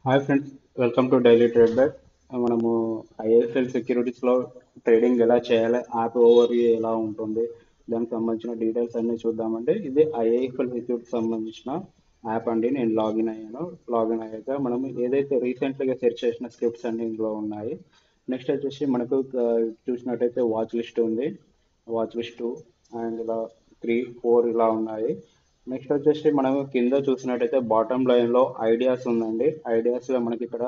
hi friends welcome to daily trade back మనము ISL సెక్యూరిటీస్లో trading ఎలా చేయాలి యాప్ ఓవర్ ఎలా ఉంటుంది దానికి సంబంధించిన డీటెయిల్స్ అన్నీ చూద్దామండి ఇది ఐఐఎఫ్ఎల్ సెక్యూరిటీకి సంబంధించిన యాప్ అండి నేను లాగిన్ అయ్యాను లాగిన్ అయ్యాక మనం ఏదైతే రీసెంట్గా సెర్చ్ చేసిన స్క్రిప్ట్స్ అన్ని ఇందులో ఉన్నాయి నెక్స్ట్ వచ్చేసి మనకు ఆ, చూసినట్టయితే వాచ్ లిస్ట్ ఉంది వాచ్ లిస్ట్ అండ్ ఇలా త్రీ ఫోర్ ఇలా ఉన్నాయి నెక్స్ట్ వచ్చేసి మనం కింద చూసినట్టయితే బాటమ్ లైన్లో ఐడియాస్ ఉందండి ఐడియాస్లో మనకి ఇక్కడ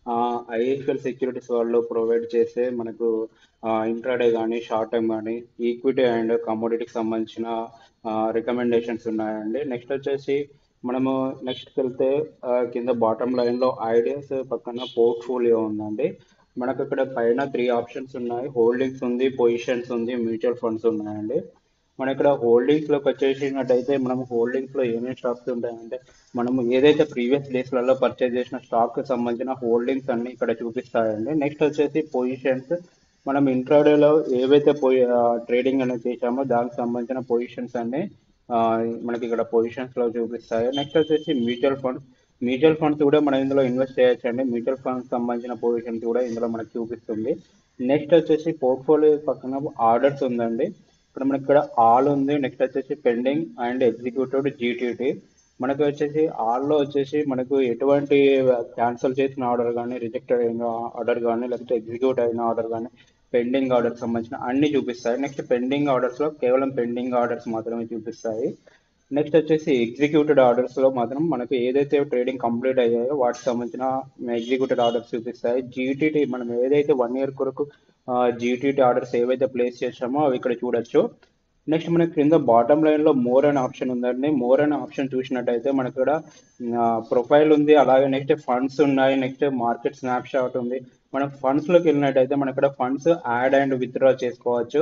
ఐఎఫ్ఎల్ సెక్యూరిటీస్ వాళ్ళు ప్రొవైడ్ చేసే మనకు ఇంట్రాడే కానీ షార్ట్ టైం కానీ ఈక్విటీ అండ్ కమోడిటీకి సంబంధించిన రికమెండేషన్స్ ఉన్నాయండి నెక్స్ట్ వచ్చేసి మనము నెక్స్ట్కి వెళ్తే ఆ, కింద బాటమ్ లైన్లో ఐడియాస్ పక్కన పోర్ట్ఫోలియో ఉందండి మనకు ఇక్కడ పైన త్రీ ఆప్షన్స్ ఉన్నాయి హోల్డింగ్స్ ఉంది పొజిషన్స్ ఉంది మ్యూచువల్ ఫండ్స్ ఉన్నాయండి మన ఇక్కడ హోల్డింగ్స్ లోకి వచ్చేసినట్టయితే మనం హోల్డింగ్స్ లో ఏమేమి స్టాక్స్ ఉంటాయంటే మనం ఏదైతే ప్రీవియస్ డేస్లలో పర్చేజ్ చేసిన స్టాక్ కి సంబంధించిన హోల్డింగ్స్ అన్ని ఇక్కడ చూపిస్తాయండి నెక్స్ట్ వచ్చేసి పొజిషన్స్ మనం ఇంట్రాడేలో ఏవైతే ట్రేడింగ్ అనేది చేసామో దానికి సంబంధించిన పొజిషన్స్ అన్ని ఆ, మనకి ఇక్కడ పొజిషన్స్ లో చూపిస్తాయి నెక్స్ట్ వచ్చేసి మ్యూచువల్ ఫండ్స్ మ్యూచువల్ ఫండ్స్ కూడా మనం ఇందులో ఇన్వెస్ట్ చేయొచ్చు అండి మ్యూచువల్ ఫండ్స్ సంబంధించిన పొజిషన్స్ కూడా ఇందులో మనకి చూపిస్తుంది నెక్స్ట్ వచ్చేసి పోర్ట్ఫోలియో పక్కన ఆర్డర్స్ ఉందండి ఇక్కడ మనకి ఇక్కడ ఆల్ ఉంది నెక్స్ట్ వచ్చేసి పెండింగ్ అండ్ ఎగ్జిక్యూటివ్ జీటీటీ మనకు వచ్చేసి ఆల్లో వచ్చేసి మనకు ఎటువంటి క్యాన్సిల్ చేసిన ఆర్డర్ కానీ రిజెక్టెడ్ అయిన ఆర్డర్ కానీ లేకపోతే ఎగ్జిక్యూట్ అయిన ఆర్డర్ కానీ పెండింగ్ ఆర్డర్ సంబంధించిన అన్ని చూపిస్తాయి నెక్స్ట్ పెండింగ్ ఆర్డర్స్ లో కేవలం పెండింగ్ ఆర్డర్స్ మాత్రమే చూపిస్తాయి నెక్స్ట్ వచ్చేసి ఎగ్జిక్యూటెడ్ ఆర్డర్స్ లో మాత్రం మనకు ఏదైతే ట్రేడింగ్ కంప్లీట్ అయ్యాయో వాటికి సంబంధించిన ఎగ్జిక్యూటెడ్ ఆర్డర్స్ చూపిస్తాయి జీటీటీ మనం ఏదైతే వన్ ఇయర్ కొరకు జీటీటీ ఆర్డర్స్ ఏవైతే ప్లేస్ చేసామో అవి ఇక్కడ చూడొచ్చు నెక్స్ట్ మనకి క్రింద బాటమ్ లైన్ లో మోర్ అనే ఆప్షన్ ఉందండి మోర్ అనే ఆప్షన్ చూసినట్టయితే మనకి ఇక్కడ ప్రొఫైల్ ఉంది అలాగే నెక్స్ట్ ఫండ్స్ ఉన్నాయి నెక్స్ట్ మార్కెట్ స్నాప్ షాట్ ఉంది మనం ఫండ్స్ లోకి వెళ్ళినట్టయితే మనకి ఇక్కడ ఫండ్స్ యాడ్ అండ్ విత్డ్రా చేసుకోవచ్చు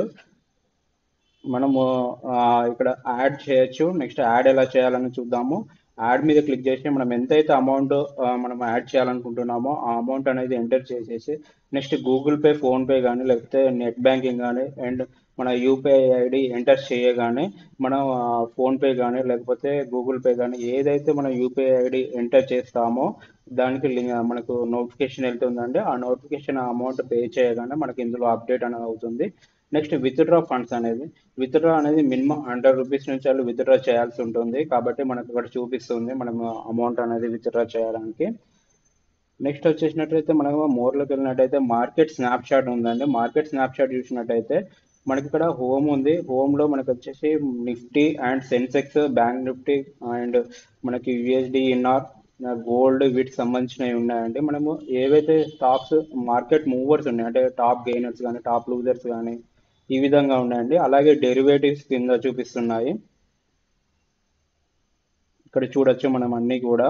మనము ఆ, ఇక్కడ యాడ్ చేయొచ్చు నెక్స్ట్ యాడ్ ఎలా చేయాలని చూద్దాము యాడ్ మీద క్లిక్ చేసి మనం ఎంతైతే అమౌంట్ మనం యాడ్ చేయాలనుకుంటున్నామో ఆ అమౌంట్ అనేది ఎంటర్ చేసేసి next Google Pay PhonePe కానీ లేకపోతే నెట్ బ్యాంకింగ్ కానీ అండ్ మన యూపీఐ ఐడి ఎంటర్ చేయగానే మనం ఫోన్ పే కానీ లేకపోతే గూగుల్ పే కానీ ఏదైతే మనం యూపీఐ ఐడి ఎంటర్ చేస్తామో దానికి లింక్ మనకు నోటిఫికేషన్ వెళ్తుందండి ఆ నోటిఫికేషన్ అమౌంట్ పే చేయగానే మనకి ఇందులో అప్డేట్ అనేది అవుతుంది నెక్స్ట్ విత్డ్రా ఫండ్స్ అనేది విత్డ్రా అనేది మినిమం హండ్రెడ్ రూపీస్ నుంచి వాళ్ళు విత్డ్రా చేయాల్సి ఉంటుంది కాబట్టి మనకు ఇక్కడ చూపిస్తుంది మనం అమౌంట్ అనేది విత్డ్రా చేయడానికి నెక్స్ట్ వచ్చేసినట్టయితే మనం మోర్లోకి వెళ్ళినట్టయితే మార్కెట్ స్నాప్ షాట్ ఉందండి మార్కెట్ స్నాప్ షాట్ చూసినట్టయితే మనకి ఇక్కడ హోమ్ ఉంది హోమ్ లో మనకి వచ్చేసి Nifty and Sensex bank Nifty and మనకి యుఎస్డి ఇన్ఆర్ గోల్డ్ వీటికి సంబంధించినవి ఉన్నాయండి మనము ఏవైతే స్టాక్స్ మార్కెట్ మూవర్స్ ఉన్నాయి అంటే టాప్ గెయినర్స్ కానీ టాప్ లూజర్స్ కానీ ఈ విధంగా ఉన్నాయండి అలాగే డెరివేటివ్స్ కింద చూపిస్తున్నాయి ఇక్కడ చూడొచ్చు మనం అన్ని కూడా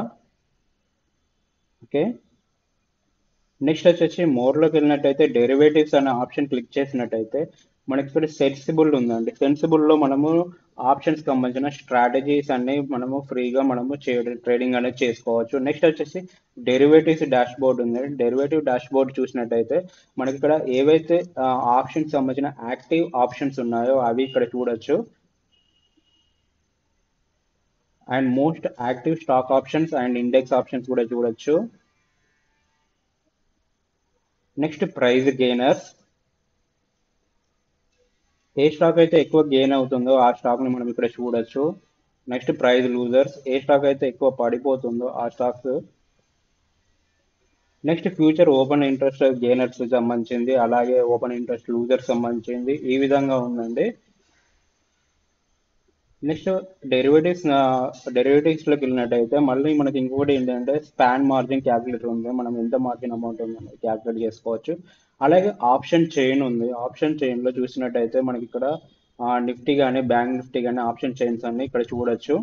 ఓకే నెక్స్ట్ వచ్చేసి మోర్లోకి వెళ్ళినట్టయితే డెరివేటివ్స్ అనే ఆప్షన్ క్లిక్ చేసినట్టయితే మనకి ఇక్కడ సెన్సిబుల్ ఉందండి సెన్సిబుల్ లో మనము ఆప్షన్స్ సంబంధించిన స్ట్రాటజీస్ అన్ని మనము ఫ్రీగా మనము ట్రేడింగ్ అనేది చేసుకోవచ్చు నెక్స్ట్ వచ్చేసి డెరివేటివ్స్ డాష్ బోర్డ్ ఉంది డెరివేటివ్ డాష్ బోర్డ్ చూసినట్టయితే మనకి ఇక్కడ ఏవైతే ఆప్షన్స్ సంబంధించిన యాక్టివ్ ఆప్షన్స్ ఉన్నాయో అవి ఇక్కడ చూడొచ్చు and most active stock options and index options కూడా చూడొచ్చు నెక్స్ట్ ప్రైజ్ గెయినర్స్ ఏ స్టాక్ అయితే ఎక్కువ గెయిన్ అవుతుందో ఆ స్టాక్ ని మనం ఇక్కడ చూడొచ్చు నెక్స్ట్ ప్రైజ్ లూజర్స్ ఏ స్టాక్ అయితే ఎక్కువ పడిపోతుందో ఆ stocks next future open interest gainers సంబంధించింది అలాగే ఓపెన్ ఇంట్రెస్ట్ లూజర్స్ సంబంధించింది ఈ విధంగా ఉందండి నెక్స్ట్ డెరివేటివ్స్ డెరివేటివ్స్ లోకి వెళ్ళినట్టయితే మళ్ళీ మనకి ఇంకొకటి ఏంటంటే స్పాన్ మార్జిన్ క్యాలిక్యులేటర్ ఉంది మనం ఎంత మార్జిన్ అమౌంట్ ఉందని క్యాలిక్యులేట్ చేసుకోవచ్చు అలాగే ఆప్షన్ చైన్ ఉంది ఆప్షన్ చైన్ లో చూసినట్టయితే మనకి ఇక్కడ నిఫ్టీ కానీ బ్యాంక్ నిఫ్టీ కానీ ఆప్షన్ చైన్స్ అన్ని ఇక్కడ చూడొచ్చు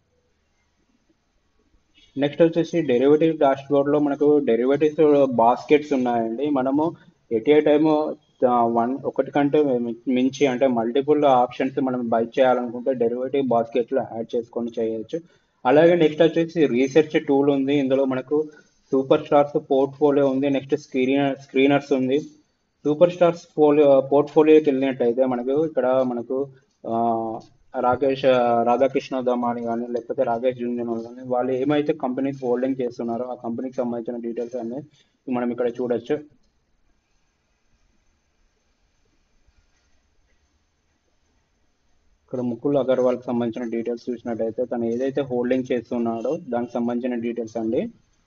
నెక్స్ట్ వచ్చేసి డెరివేటివ్ డాష్ బోర్డ్ లో మనకు డెరివేటివ్స్ బాస్కెట్స్ ఉన్నాయండి మనము ఎట్ ఏ టైమ్ వన్ ఒకటి కంటే మి- మించి అంటే మల్టిపుల్ ఆప్షన్స్ మనం బై చేయాలనుకుంటే డెరివేటివ్ బాస్కెట్ లో యాడ్ చేసుకొని చేయొచ్చు అలాగే నెక్స్ట్ వచ్చేసి రీసెర్చ్ టూల్ ఉంది ఇందులో మనకు సూపర్ స్టార్స్ పోర్ట్ఫోలియో ఉంది నెక్స్ట్ స్క్రీనర్ స్క్రీనర్స్ ఉంది సూపర్ స్టార్స్ ఫోలియో పోర్ట్ఫోలియోకి వెళ్ళినట్టయితే మనకు ఇక్కడ మనకు రాకేష్ రాధాకృష్ణ దమాని కానీ లేకపోతే రాకేష్ జుంజనోల్ కానీ వాళ్ళు ఏమైతే కంపెనీస్ హోల్డింగ్ చేస్తున్నారో ఆ కంపెనీకి సంబంధించిన డీటెయిల్స్ అన్ని మనం ఇక్కడ చూడొచ్చు ఇక్కడ ముకుల్ అగర్వాల్కి సంబంధించిన డీటెయిల్స్ చూసినట్టయితే తను ఏదైతే హోల్డింగ్ చేస్తున్నాడో దానికి సంబంధించిన డీటెయిల్స్ అండి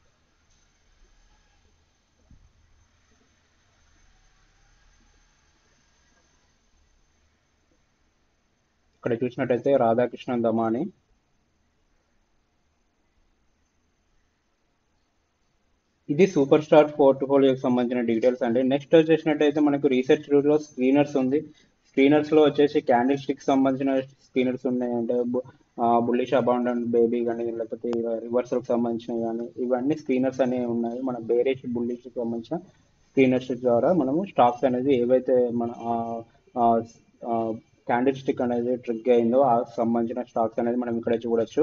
ఇక్కడ చూసినట్టయితే రాధాకృష్ణ దమాని ఇది సూపర్ స్టార్ పోర్ట్ఫోలియోకి సంబంధించిన డీటెయిల్స్ అండి నెక్స్ట్ వచ్చేసినట్టయితే మనకు రీసెర్చ్ లో స్క్రీనర్స్ ఉంది స్క్రీనర్స్ లో వచ్చేసి క్యాండిల్ స్టిక్ సంబంధించిన స్క్రీనర్స్ ఉన్నాయి అంటే బుల్లిష్ అబౌండెంట్ బేబీ కానీ లేకపోతే రివర్సల్ సంబంధించినవి కానీ ఇవన్నీ స్క్రీనర్స్ అనేవి ఉన్నాయి మన బేరేజ్ బుల్లిష్ సంబంధించిన స్క్రీనర్స్ ద్వారా మనము స్టాక్స్ అనేది ఏవైతే మన క్యాండిల్ స్టిక్ అనేది ట్రిక్ అయిందో ఆ సంబంధించిన స్టాక్స్ అనేది మనం ఇక్కడ చూడొచ్చు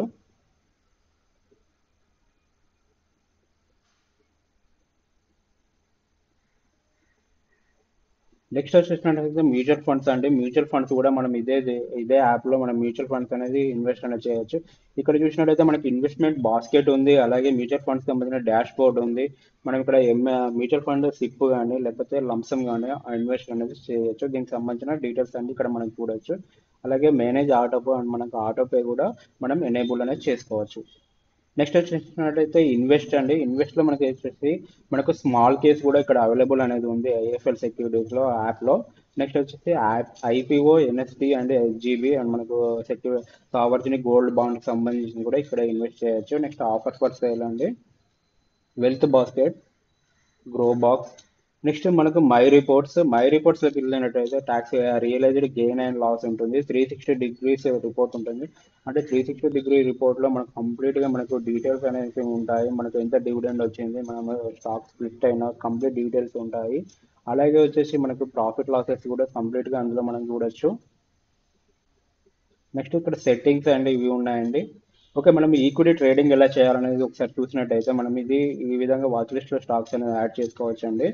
నెక్స్ట్ వచ్చేసినట్టయితే మ్యూచువల్ ఫండ్స్ అండి మ్యూచువల్ ఫండ్స్ కూడా మనం ఇదే ఇదే యాప్లో మనం మ్యూచువల్ ఫండ్స్ అనేది ఇన్వెస్ట్ అనేది చేయొచ్చు ఇక్కడ చూసినట్టయితే మనకి ఇన్వెస్ట్మెంట్ బాస్కెట్ ఉంది అలాగే మ్యూచువల్ ఫండ్స్ సంబంధించిన డాష్ బోర్డ్ ఉంది మనం ఇక్కడ ఎం మ్యూచువల్ ఫండ్ సిప్ కానీ లేకపోతే లంసమ్ కానీ ఇన్వెస్ట్ అనేది చేయొచ్చు దీనికి సంబంధించిన డీటెయిల్స్ అన్ని ఇక్కడ మనం చూడొచ్చు అలాగే మేనేజ్ ఆటోపే అండ్ మనకు ఆటోపే కూడా మనం ఎనేబుల్ అనేది చేసుకోవచ్చు నెక్స్ట్ వచ్చేసినట్టయితే ఇన్వెస్ట్ అండి ఇన్వెస్ట్ లో మనకి వచ్చేసి మనకు స్మాల్ కేస్ కూడా ఇక్కడ అవైలబుల్ అనేది ఉంది ఐఎఫ్ఎల్ సెక్యూరిటీస్ లో యాప్ లో నెక్స్ట్ వచ్చేసి app IPO NST and SGB and మనకు సెక్యూర్ ఆపర్చునిటీ గోల్డ్ బాండ్ సంబంధించి కూడా ఇక్కడ ఇన్వెస్ట్ చేయొచ్చు నెక్స్ట్ ఆఫర్ ఫర్ సేల్ అండి wealth basket grow box next మనకు మై రిపోర్ట్స్ మై రిపోర్ట్స్లోకి వెళ్ళినట్టయితే tax realised gain and loss ఉంటుంది త్రీ సిక్స్టీ డిగ్రీస్ రిపోర్ట్ ఉంటుంది అంటే త్రీ సిక్స్టీ డిగ్రీ రిపోర్ట్లో మనకు కంప్లీట్గా మనకు డీటెయిల్స్ అనేవి ఉంటాయి మనకు ఎంత డివిడెండ్ వచ్చింది మనం స్టాక్ స్ప్లిట్ అయినా కంప్లీట్ డీటెయిల్స్ ఉంటాయి అలాగే వచ్చేసి మనకు ప్రాఫిట్ లాసెస్ కూడా కంప్లీట్గా అందులో మనం చూడొచ్చు నెక్స్ట్ ఇక్కడ సెట్టింగ్స్ అండ్ ఇవి ఉన్నాయండి ఓకే మనం ఈక్విటీ ట్రేడింగ్ ఎలా చేయాలనేది ఒకసారి చూసినట్టయితే మనం ఇది ఈ విధంగా వాచ్ లిస్ట్లో స్టాక్స్ అనేది యాడ్ చేసుకోవచ్చు అండి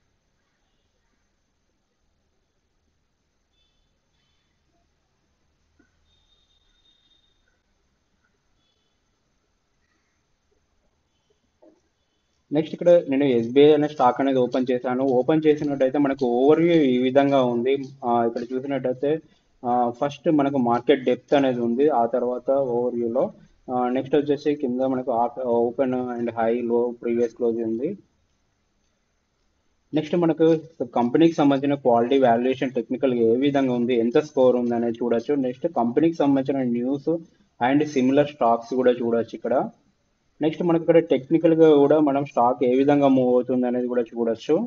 నెక్స్ట్ ఇక్కడ నేను ఎస్బీఐ అనే స్టాక్ అనేది ఓపెన్ చేశాను ఓపెన్ చేసినట్టయితే మనకు ఓవర్ వ్యూ ఈ విధంగా ఉంది ఇక్కడ చూసినట్టయితే ఫస్ట్ మనకు మార్కెట్ డెప్త్ అనేది ఉంది ఆ తర్వాత ఓవర్ వ్యూలో నెక్స్ట్ వచ్చేసి కింద మనకు open and high low previous close ఉంది నెక్స్ట్ మనకు కంపెనీకి సంబంధించిన క్వాలిటీ వాల్యుయేషన్ టెక్నికల్ ఏ విధంగా ఉంది ఎంత స్కోర్ ఉంది అనేది చూడొచ్చు నెక్స్ట్ కంపెనీకి సంబంధించిన న్యూస్ అండ్ సిమిలర్ స్టాక్స్ కూడా చూడొచ్చు ఇక్కడ నెక్స్ట్ మనకి ఇక్కడ టెక్నికల్ గా కూడా మనం స్టాక్ ఏ విధంగా మూవ్ అవుతుంది అనేది కూడా చూడొచ్చు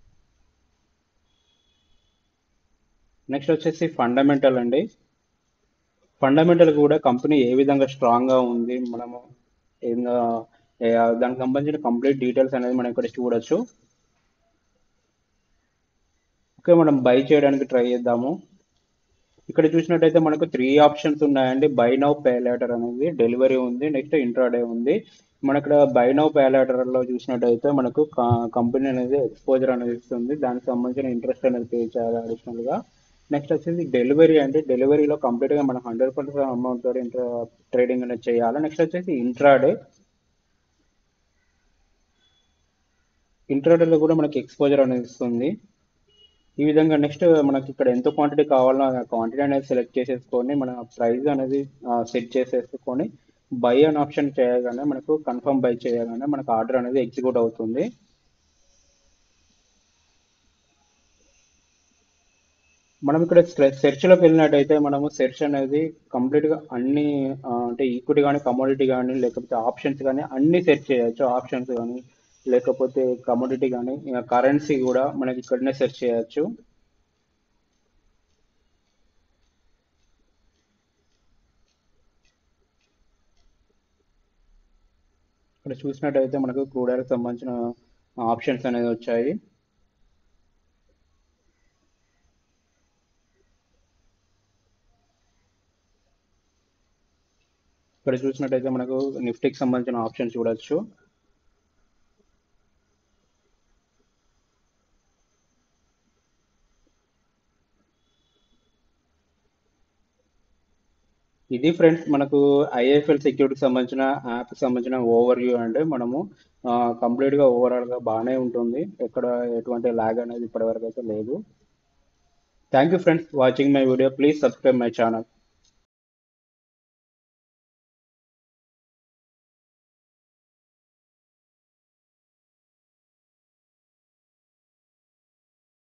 నెక్స్ట్ వచ్చేసి ఫండమెంటల్ అండి ఫండమెంటల్ కూడా కంపెనీ ఏ విధంగా స్ట్రాంగ్ గా ఉంది మనము దానికి సంబంధించిన కంప్లీట్ డీటెయిల్స్ అనేది మనం ఇక్కడ చూడొచ్చు ఓకే మనం బై చేయడానికి ట్రై చేద్దాము ఇక్కడ చూసినట్టయితే మనకు త్రీ ఆప్షన్స్ ఉన్నాయండి బై నౌ పే లేటర్ అనేది డెలివరీ ఉంది నెక్స్ట్ ఇంట్రాడే ఉంది మన ఇక్కడ బై నౌ పే లో చూసినట్టయితే మనకు కంపెనీ అనేది ఎక్స్పోజర్ అనేది ఇస్తుంది దానికి సంబంధించిన ఇంట్రెస్ట్ అనేది పే చేయాలి అడిషనల్ గా నెక్స్ట్ వచ్చేసి డెలివరీ అంటే డెలివరీలో కంప్లీట్ గా మనం హండ్రెడ్ పర్సెంట్ అమౌంట్ తో ఇంట్రా ట్రేడింగ్ అనేది చేయాలి నెక్స్ట్ వచ్చేసి ఇంట్రాడే ఇంట్రాడేలో కూడా మనకి ఎక్స్పోజర్ అనేది ఇస్తుంది ఈ విధంగా నెక్స్ట్ మనకి ఇక్కడ ఎంత క్వాంటిటీ కావాలో ఆ క్వాంటిటీ అనేది సెలెక్ట్ చేసేసుకొని మన ప్రైస్ అనేది సెట్ చేసేసుకొని బై అన్ ఆప్షన్ చేయగానే మనకు కన్ఫర్మ్ బై చేయగానే మనకు ఆర్డర్ అనేది ఎగ్జిక్యూట్ అవుతుంది మనం ఇక్కడ సెర్చ్ లోకి వెళ్ళినట్టయితే మనము సెర్చ్ అనేది కంప్లీట్ గా అన్ని అంటే ఈక్విటీ కానీ కమోడిటీ కానీ లేకపోతే ఆప్షన్స్ కానీ అన్ని సెర్చ్ చేయొచ్చు ఆప్షన్స్ కానీ లేకపోతే కమోడిటీ కానీ కరెన్సీ కూడా మనకి ఇక్కడనే సెర్చ్ చేయొచ్చు ఇక్కడ చూసినట్టయితే మనకు క్రూడ్ ఆయిల్ సంబంధించిన ఆప్షన్స్ అనేది వచ్చాయి ఇక్కడ చూసినట్టయితే మనకు నిఫ్టీకి సంబంధించిన ఆప్షన్ చూడొచ్చు ఇది ఫ్రెండ్స్ మనకు ఐఎఫ్ఎల్ సెక్యూరిటీకి సంబంధించిన యాప్ సంబంధించిన ఓవర్ వ్యూ అంటే మనము కంప్లీట్గా ఓవరాల్గా బాగానే ఉంటుంది ఎక్కడ ఎటువంటి లాగ్ అనేది ఇప్పటివరకు అయితే లేదు thank you friends watching my video please subscribe my channel